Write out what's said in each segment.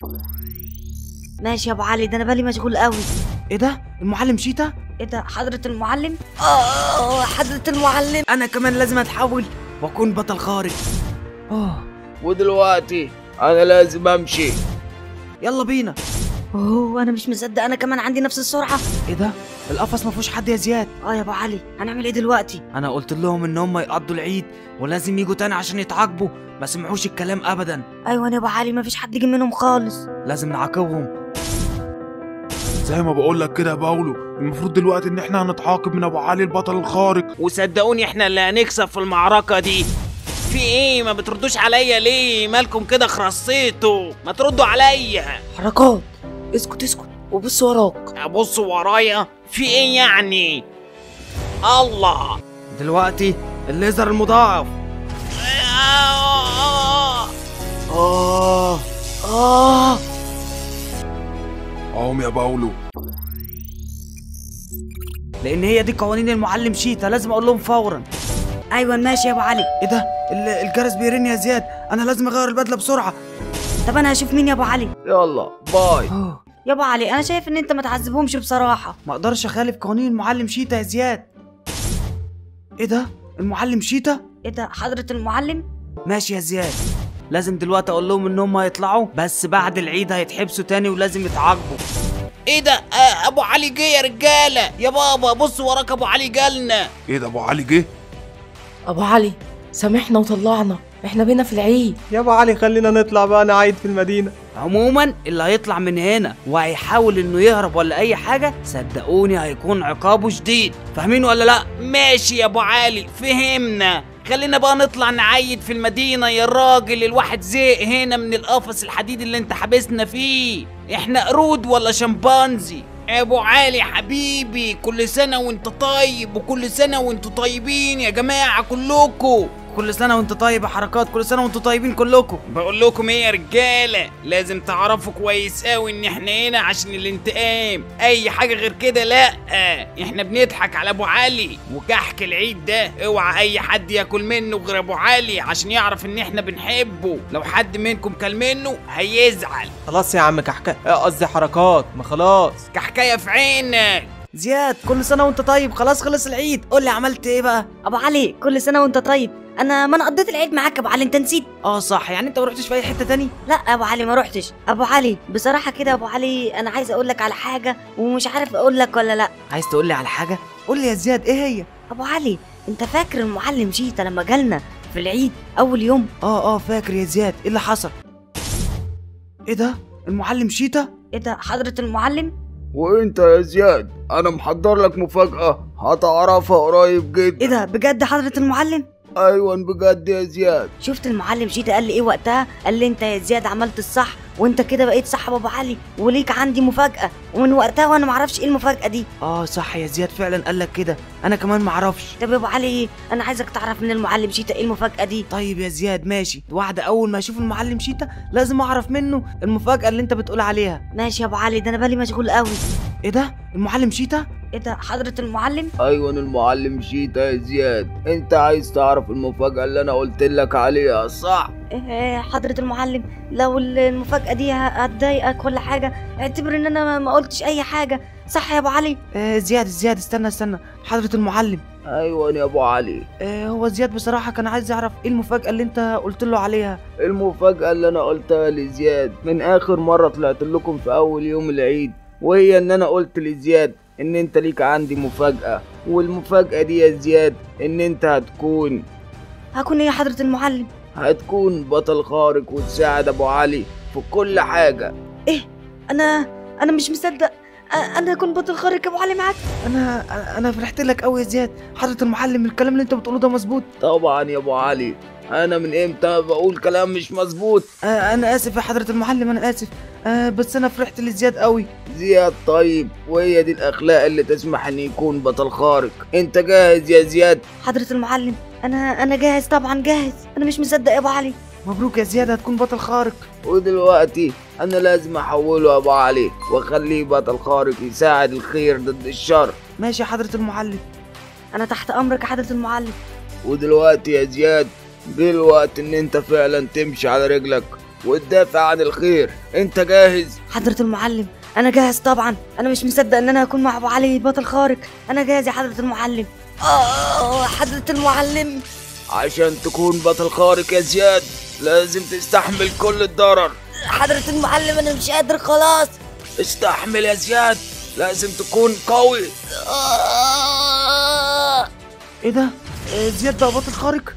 ماشي يا ابو علي ده انا بالي مشغول قوي ايه ده المعلم شيتا ايه ده حضرة المعلم اه حضرة المعلم انا كمان لازم اتحول واكون بطل خارق اه ودلوقتي انا لازم امشي يلا بينا اوه انا مش مصدق انا كمان عندي نفس السرعة ايه ده القفص ما فيهوش حد يا زياد اه يا ابو علي هنعمل ايه دلوقتي انا قلت لهم ان هم يقضوا العيد ولازم يجوا تاني عشان يتعاقبوا ما سمعوش الكلام ابدا ايوه يا ابو علي مفيش حد جه منهم خالص لازم نعاقبهم زي ما بقول لك كده يا باولو المفروض دلوقتي ان احنا هنتعاقب من ابو علي البطل الخارق وصدقوني احنا اللي هنكسب في المعركة دي في ايه ما بتردوش عليا ليه مالكم كده خرصيتوا ما تردوا عليا حركات اسكت اسكت وبص وراك ابص ورايا في ايه يعني الله دلوقتي الليزر المضاعف اه اه قوم يا باولو لان هي دي قوانين المعلم شيتا لازم اقول لهم فورا ايوه ماشي يا ابو علي ايه ده ال- الجرس بيرن يا زياد انا لازم اغير البدله بسرعه طب انا هشوف مين يا ابو علي يلا باي اه يا ابو علي انا شايف ان انت ما تعذبهمش بصراحة ما اقدرش اخالف قوانين المعلم شيتا يا زياد ايه ده المعلم شيتا ايه ده حضرة المعلم ماشي يا زياد لازم دلوقتي اقول لهم ان هم هيطلعوا بس بعد العيد هيتحبسوا تاني ولازم يتعاقبوا ايه ده آه ابو علي جه يا رجاله يا بابا بص وراك ابو علي جالنا ايه ده ابو علي جه ابو علي سامحنا وطلعنا احنا بينا في العيد يا ابو علي خلينا نطلع بقى انا عايد في المدينه عموما اللي هيطلع من هنا وهيحاول انه يهرب ولا اي حاجه صدقوني هيكون عقابه شديد فاهمين ولا لا ماشي يا ابو علي فهمنا خلينا بقى نطلع نعيد في المدينة يا راجل الواحد زهق هنا من القفص الحديد اللي انت حابسنا فيه احنا قرود ولا شمبانزي ابو علي حبيبي كل سنة وانت طيب وكل سنة وانتوا طيبين يا جماعة كلكم كل سنه وانت طيب يا حركات كل سنه وانتوا طيبين كلكم بقول لكم ايه يا رجاله لازم تعرفوا كويس قوي ان احنا هنا عشان الانتقام اي حاجه غير كده لا احنا بنضحك على ابو علي وكحك العيد ده اوعى اي حد ياكل منه غير ابو علي عشان يعرف ان احنا بنحبه لو حد منكم كل منه هيزعل خلاص يا عم كحكه آه، قصدي حركات ما خلاص كحكايه في عينك زياد كل سنه وانت طيب خلاص خلص العيد قول لي عملت ايه بقى ابو علي كل سنة وانت طيب انا ما انا قضيت العيد معاك يا ابو علي انت نسيت اه صح يعني انت ما رحتش في اي حته تاني لا يا ابو علي ما روحتش ابو علي بصراحة كده يا ابو علي انا عايز اقول لك على حاجة ومش عارف اقول لك ولا لا عايز تقول لي على حاجه قول لي يا زياد ايه هي ابو علي انت فاكر المعلم شيتا لما جالنا في العيد اول يوم اه اه فاكر يا زياد ايه اللي حصل ايه ده المعلم شيتا ايه ده حضرة المعلم وانت يا زياد انا محضر لك مفاجاه هتعرفها قريب ايه جدا ده بجد حضرة المعلم ايوه بجد يا زياد شفت المعلم شيتا قال لي ايه وقتها قال لي انت يا زياد عملت الصح وانت كده بقيت صاحب ابو علي وليك عندي مفاجأة ومن وقتها وانا معرفش ايه المفاجأة دي اه صح يا زياد فعلا قال لك كده انا كمان معرفش طب يا ابو علي انا عايزك تعرف من المعلم شيتا ايه المفاجأة دي طيب يا زياد ماشي واحدة أول ما أشوف المعلم شيتا لازم أعرف منه المفاجأة اللي أنت بتقول عليها ماشي يا ابو علي ده انا بالي مشغول قوي إيه ده المعلم شيتا ايه ده حضرة المعلم ايوه المعلم شيتا يا زياد انت عايز تعرف المفاجاه اللي انا قلت لك عليها صح إيه حضرة المعلم لو المفاجأة دي ه- هتضايقك ولا حاجة اعتبر ان انا ما- ما قلتش اي حاجة صح يا ابو علي آه زياد زياد استنى استنى حضرة المعلم ايوه يا ابو علي آه هو زياد بصراحة كان عايز يعرف إيه المفاجأة اللي أنت قلت له عليها المفاجاه اللي انا قلتها لزياد من اخر مره طلعت لكم في اول يوم العيد وهي ان انا قلت لزياد ان انت ليك عندي مفاجاه والمفاجاه دي يا زياد ان انت هتكون هكون ايه يا حضرة المعلم هتكون بطل خارق وتساعد ابو علي في كل حاجه انا انا مش مصدق أ- انا اكون بطل خارق يا ابو علي معاك أنا أنا فرحت لك أوي يا زياد حضرة المعلم الكلام اللي أنت بتقوله ده مظبوط طبعا يا ابو علي انا من امتى بقول كلام مش مظبوط آه أنا آسف يا حضرة المعلم أنا آسف آه بس أنا فرحت لزياد أوي زياد طيب وهي دي الاخلاق اللي تسمح ان يكون بطل خارق انت جاهز يا زياد حضرة المعلم انا انا جاهز طبعا جاهز انا مش مصدق يا ابو علي مبروك يا زياد هتكون بطل خارق ودلوقتي انا لازم احوله ابو علي واخليه بطل خارق يساعد الخير ضد الشر ماشي يا حضرة المعلم انا تحت امرك يا حضرة المعلم ودلوقتي يا زياد جه الوقت ان انت فعلا تمشي على رجلك وتدافع عن الخير انت جاهز حضرة المعلم انا جاهز طبعا انا مش مصدق ان انا هكون مع ابو علي بطل خارق انا جاهز يا حضرة المعلم اه حضرة المعلم عشان تكون بطل خارق يا زياد لازم تستحمل كل الضرر حضرة المعلم انا مش قادر خلاص استحمل يا زياد لازم تكون قوي آه. ايه ده آه، زياد بقى بطل خارق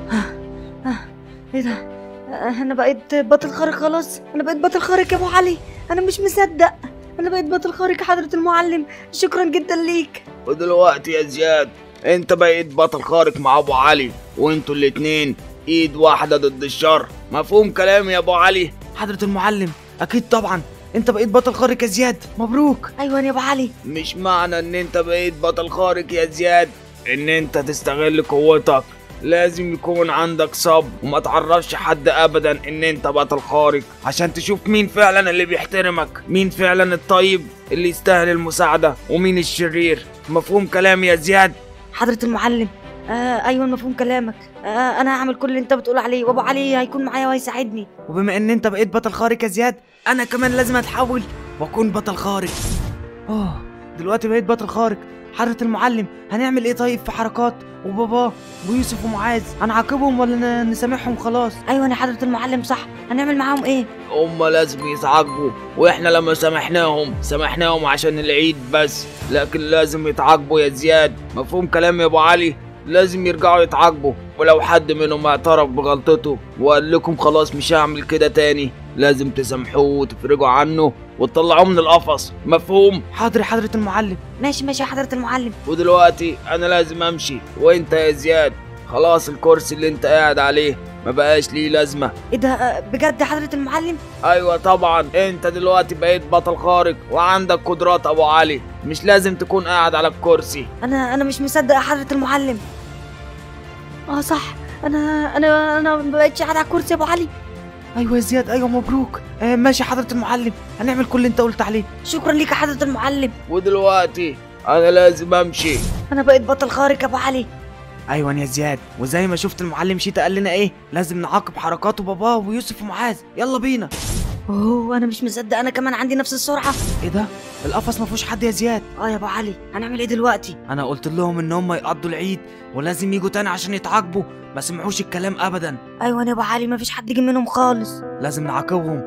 ايه ده آه، انا بقيت بطل خارق خلاص انا بقيت بطل خارق يا ابو علي انا مش مصدق انا بقيت بطل خارق يا حضرة المعلم شكرا جدا ليك ودلوقتي يا زياد انت بقيت بطل خارق مع ابو علي وانتوا الاتنين ايد واحدة ضد الشر مفهوم كلامي يا ابو علي حضرة المعلم اكيد طبعا انت بقيت بطل خارق يا زياد مبروك ايوه يا ابو علي مش معنى ان انت بقيت بطل خارق يا زياد ان انت تستغل قوتك لازم يكون عندك صبر وما تعرفش حد ابدا ان انت بطل خارق عشان تشوف مين فعلا اللي بيحترمك مين فعلا الطيب اللي يستاهل المساعدة ومين الشرير مفهوم كلامي يا زياد حضرة المعلم آه ايوه مفهوم كلامك آه انا هعمل كل اللي انت بتقول عليه وابو علي هيكون معايا وهيساعدني وبما ان انت بقيت بطل خارق يا زياد انا كمان لازم اتحول واكون بطل خارق اه دلوقتي بقيت بطل خارق حضرة المعلم هنعمل ايه طيب في حركات وباباه ويوسف ومعاذ هنعاقبهم ولا ن- نسامحهم خلاص ايوه يا حضرة المعلم صح هنعمل معاهم ايه هما لازم يتعاقبوا واحنا لما سامحناهم سامحناهم عشان العيد بس لكن لازم يتعاقبوا يا زياد مفهوم كلامي يا ابو علي لازم يرجعوا يتعاقبوا ولو حد منهم اعترف بغلطته وقال لكم خلاص مش هعمل كده تاني لازم تسامحوه وتفرجوا عنه وتطلعوه من القفص مفهوم حاضر يا حضرة المعلم ماشي ماشي يا حضرة المعلم ودلوقتي انا لازم امشي وانت يا زياد خلاص الكرسي اللي انت قاعد عليه ما بقاش ليه لازمه ايه ده آه، بجد يا حضرة المعلم ايوه طبعا انت دلوقتي بقيت بطل خارق وعندك قدرات ابو علي مش لازم تكون قاعد على الكرسي انا انا مش مصدق يا حضرة المعلم اه صح انا انا انا ما بقتش قاعد على الكرسي يا ابو علي ايوه يا زياد ايوه مبروك آه ماشي يا حضرة المعلم هنعمل كل اللي انت قلت عليه شكرا ليك يا حضرة المعلم ودلوقتي انا لازم امشي انا بقيت بطل خارق يا ابو علي ايوه يا زياد وزي ما شفت المعلم شيتا قال لنا ايه لازم نعاقب حركاته باباه ويوسف ومعاذ يلا بينا اوه انا مش مصدق انا كمان عندي نفس السرعة ايه ده القفص ما فيهوش حد يا زياد اه يا ابو علي هنعمل ايه دلوقتي انا قلت لهم ان هم يقضوا العيد ولازم يجوا تاني عشان يتعاقبوا ما سمعوش الكلام ابدا ايوه يا ابو علي ما فيش حد جه منهم خالص لازم نعاقبهم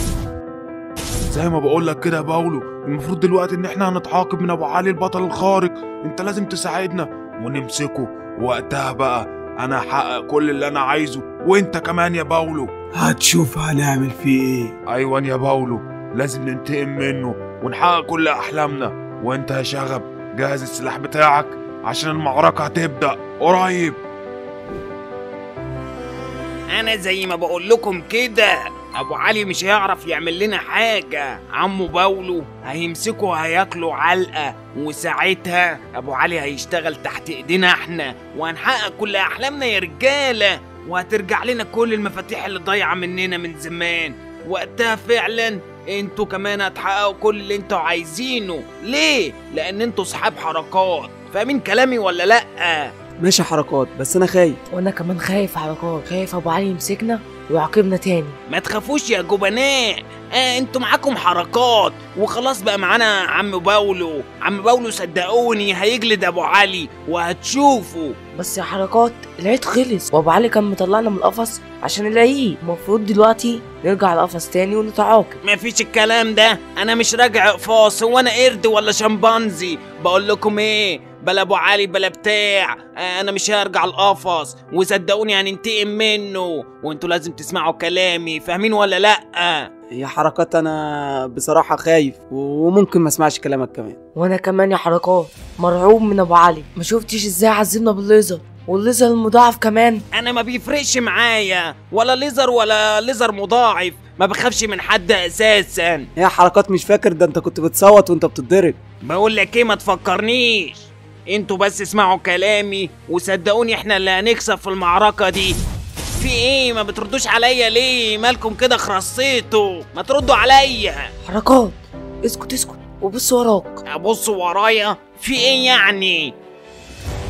زي ما بقول لك كده يا باولو المفروض دلوقتي ان احنا هنتعاقب من ابو علي البطل الخارق انت لازم تساعدنا ونمسكه وقتها بقى انا هحقق كل اللي انا عايزه وانت كمان يا باولو هتشوف هنعمل فيه ايه ايوه يا باولو لازم ننتقم منه ونحقق كل احلامنا وانت يا شغب جهز السلاح بتاعك عشان المعركة هتبدأ قريب انا زي ما بقول لكم كده ابو علي مش هيعرف يعمل لنا حاجة عمو باولو هيمسكوا وهياكلوا علقة وساعتها ابو علي هيشتغل تحت ايدينا احنا وهنحقق كل احلامنا يا رجالة وهترجع لنا كل المفاتيح اللي ضايعة مننا من زمان وقتها فعلا انتوا كمان هتحققوا كل اللي انتوا عايزينه ليه لان انتوا صحاب حركات فاهمين كلامي ولا لا ماشي حركات بس انا خايف وانا كمان خايف حركات خايف ابو علي يمسكنا ويعاقبنا تاني ما تخافوش يا جبناء آه انتوا معاكم حركات وخلاص بقى معانا عم باولو عم باولو صدقوني هيجلد ابو علي وهتشوفوا بس يا حركات العيد خلص وابو علي كان مطلعنا من القفص عشان العيد المفروض دلوقتي نرجع القفص تاني ونتعاقب ما فيش الكلام ده انا مش راجع اقفاص هو انا قرد ولا شمبانزي بقول لكم ايه بلا ابو علي بلا بتاع آه انا مش هرجع القفص وصدقوني هننتقم منه وانتوا لازم تسمعوا كلامي فاهمين ولا لا هي حركات انا بصراحة خايف وممكن ما اسمعش كلامك كمان وانا كمان يا حركات مرعوب من ابو علي ما شفتش ازاي عذبنا بالليزر والليزر المضاعف كمان انا ما بيفرقش معايا ولا ليزر ولا ليزر مضاعف ما بخافش من حد اساسا هي حركات مش فاكر ده انت كنت بتصوت وانت بتتضرب بقول لك ايه ما تفكرنيش انتوا بس اسمعوا كلامي وصدقوني احنا اللي هنكسب في المعركة دي في ايه ما بتردوش عليا ليه مالكم كده خرصيتوا ما تردوا عليا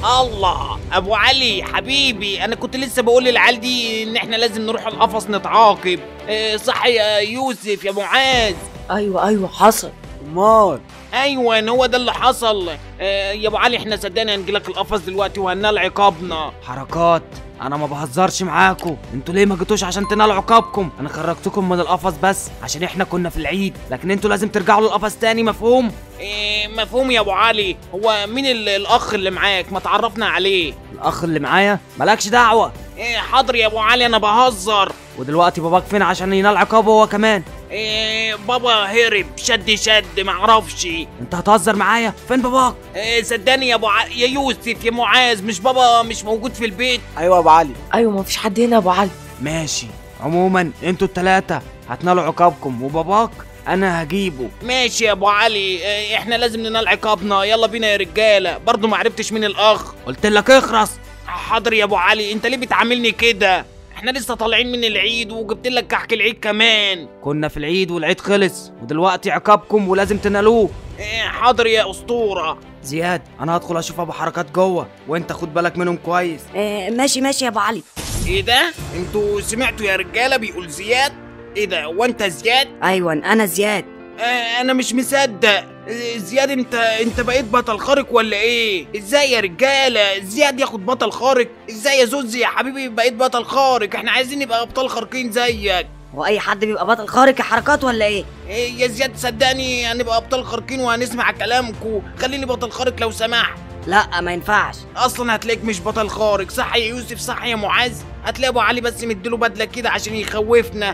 الله ابو علي حبيبي انا كنت لسه بقول للعيال دي ان احنا لازم نروح القفص نتعاقب إيه صح يا يوسف يا معاذ ايوه ايوه حصل امال ايوه هو ده اللي حصل إيه يا ابو علي احنا صدقني هنجيلك القفص دلوقتي وهننال عقابنا حركات انا ما بهزرش معاكم انتوا ليه ما جيتوش عشان تنالوا عقابكم انا خرجتكم من القفص بس عشان احنا كنا في العيد لكن انتوا لازم ترجعوا للقفص تاني مفهوم إيه مفهوم يا ابو علي هو مين ال- الاخ اللي معاك ما تعرفنا عليه الاخ اللي معايا مالكش دعوه إيه حاضر يا ابو علي انا بهزر ودلوقتي باباك فين عشان ينال عقابه هو كمان إيه بابا هرب شد شد معرفش انت هتهزر معايا فين باباك إيه صدقني يا ابو ع... يا يوسف يا معاذ مش بابا مش موجود في البيت ايوه يا ابو علي ايوه ما فيش حد هنا يا ابو علي ماشي عموما انتوا التلاتة هتنالوا عقابكم وباباك انا هجيبه ماشي يا ابو علي إيه احنا لازم ننال عقابنا يلا بينا يا رجاله برضه ما عرفتش مين الاخ قلت لك اخرس حاضر يا ابو علي انت ليه بتعاملني كده احنا لسه طالعين من العيد وجبت لك كحك العيد كمان كنا في العيد والعيد خلص ودلوقتي عقابكم ولازم تنالوه إيه حاضر يا اسطوره زياد انا هدخل اشوف ابو حركات جوه وانت خد بالك منهم كويس آه ماشي ماشي يا ابو علي ايه ده انتوا سمعتوا يا رجاله بيقول زياد ايه ده وانت زياد ايوه انا زياد آه انا مش مصدق آه، زياد انت انت بقيت بطل خارق ولا ايه ازاي يا رجاله زياد ياخد بطل خارق ازاي يا زوزي يا حبيبي بقيت بطل خارق احنا عايزين نبقى ابطال خارقين زيك هو اي حد بيبقى بطل خارق يا حركات ولا ايه إيه يا زياد صدقني هنبقى ابطال خارقين وهنسمع كلامكم خليني بطل خارق لو سمحت لا ما ينفعش اصلا هتلاقيك مش بطل خارق صح يا يوسف صح يا معاذ هتلاقي ابو علي بس مديله بدله كده عشان يخوفنا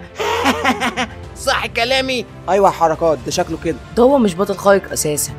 صح كلامي ايوه حركات ده شكله كده ده هو مش بطل خارق اساسا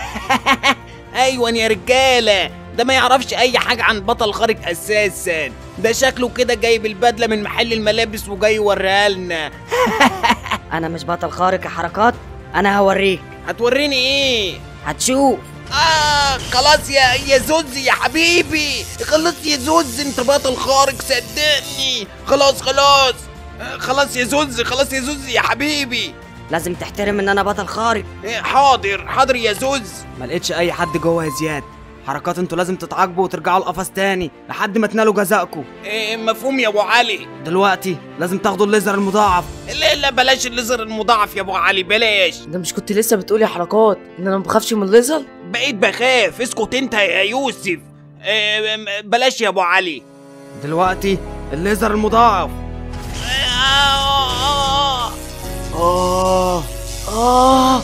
ايوه يا رجاله ده ما يعرفش اي حاجه عن بطل خارق اساسا ده شكله كده جايب البدله من محل الملابس وجاي يوريها لنا انا مش بطل خارق يا حركات انا هوريك هتوريني ايه هتشوف آه خلاص يا يا زوزي يا حبيبي خلاص يا زوز انت بطل خارق صدقني خلاص خلاص آه، خلاص يا زوز خلاص يا زوز يا حبيبي لازم تحترم ان انا بطل خارق آه، حاضر حاضر يا زوز ما لقيتش اي حد جوه يا زياد حركات انتوا لازم تتعاقبوا وترجعوا القفص تاني لحد ما تنالوا جزائكم آه، مفهوم يا ابو علي دلوقتي لازم تاخدوا الليزر المضاعف لا لا بلاش الليزر المضاعف يا ابو علي بلاش ده مش كنت لسه بتقول يا حركات ان انا ما بخافش من الليزر بقيت بخاف اسكت انت يا يوسف آه، م- بلاش يا ابو علي دلوقتي الليزر المضاعف آه، اه اه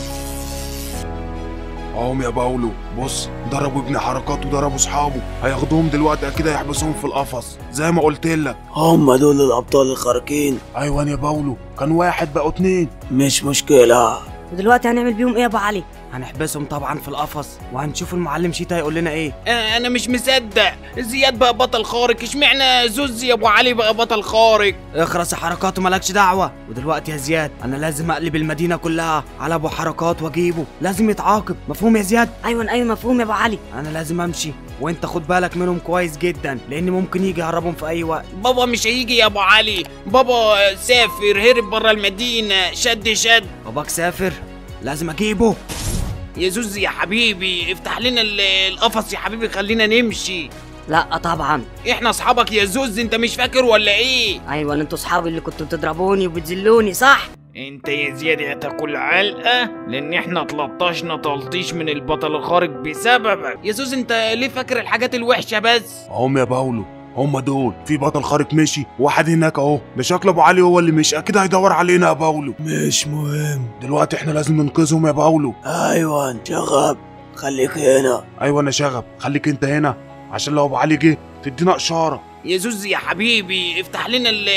اهم يا باولو بص ضربوا ابن حركات وضربوا اصحابه هياخدوهم دلوقتي اكيد هيحبسوهم في القفص زي ما قلت لك هم دول الابطال الخارقين ايوه يا باولو كان واحد بقوا اتنين مش مشكلة ودلوقتي هنعمل بيهم ايه يا ابو علي هنحبسهم طبعا في القفص وهنشوف المعلم شيتا هيقول لنا ايه آه، انا مش مصدق زياد بقى بطل خارق اشمعنى زوزي يا ابو علي بقى بطل خارق اخرس يا حركات ومالكش دعوه ودلوقتي يا زياد انا لازم اقلب المدينه كلها على ابو حركات واجيبه لازم يتعاقب مفهوم يا زياد ايوه ايوه مفهوم يا ابو علي انا لازم امشي وانت خد بالك منهم كويس جدا لان ممكن يجي يهربهم في اي وقت بابا مش هيجي يا ابو علي بابا سافر هرب بره المدينه شد شد باباك سافر لازم اجيبه يا زوزي يا حبيبي افتح لنا ال- القفص يا حبيبي خلينا نمشي لا طبعا احنا اصحابك يا زوز انت مش فاكر ولا ايه ايوه انتوا اصحابي اللي كنتوا بتضربوني وبتذلوني صح انت يا زياد هتاكل علقه لان احنا تلطشنا تلطيش من البطل الخارق بسببك يا زوز انت ليه فاكر الحاجات الوحشه بس اهم يا باولو هم دول في بطل خارق مشي واحد هناك اهو ده شكل ابو علي هو اللي مشي اكيد هيدور علينا يا باولو مش مهم دلوقتي احنا لازم ننقذهم يا باولو ايوه شغب خليك هنا ايوه انا شغب خليك انت هنا عشان لو ابو علي جه تدينا اشاره يا زوز يا حبيبي افتح لنا ال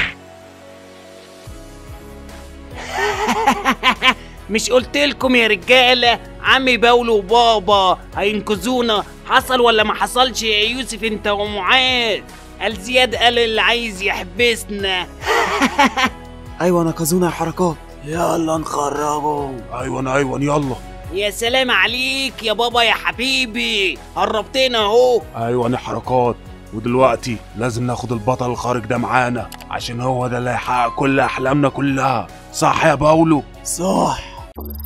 مش قلت لكم يا رجاله عمي باولو وبابا هينقذونا حصل ولا ما حصلش يا يوسف انت ومعاذ قال زياد قال اللي عايز يحبسنا ايوه نقذونا يا حركات يلا نخرجه ايوه ايوه يلا يا سلام عليك يا بابا يا حبيبي قربتنا اهو ايوه انا حركات ودلوقتي لازم ناخد البطل الخارق ده معانا عشان هو ده اللي هيحقق كل احلامنا كلها صح يا باولو صح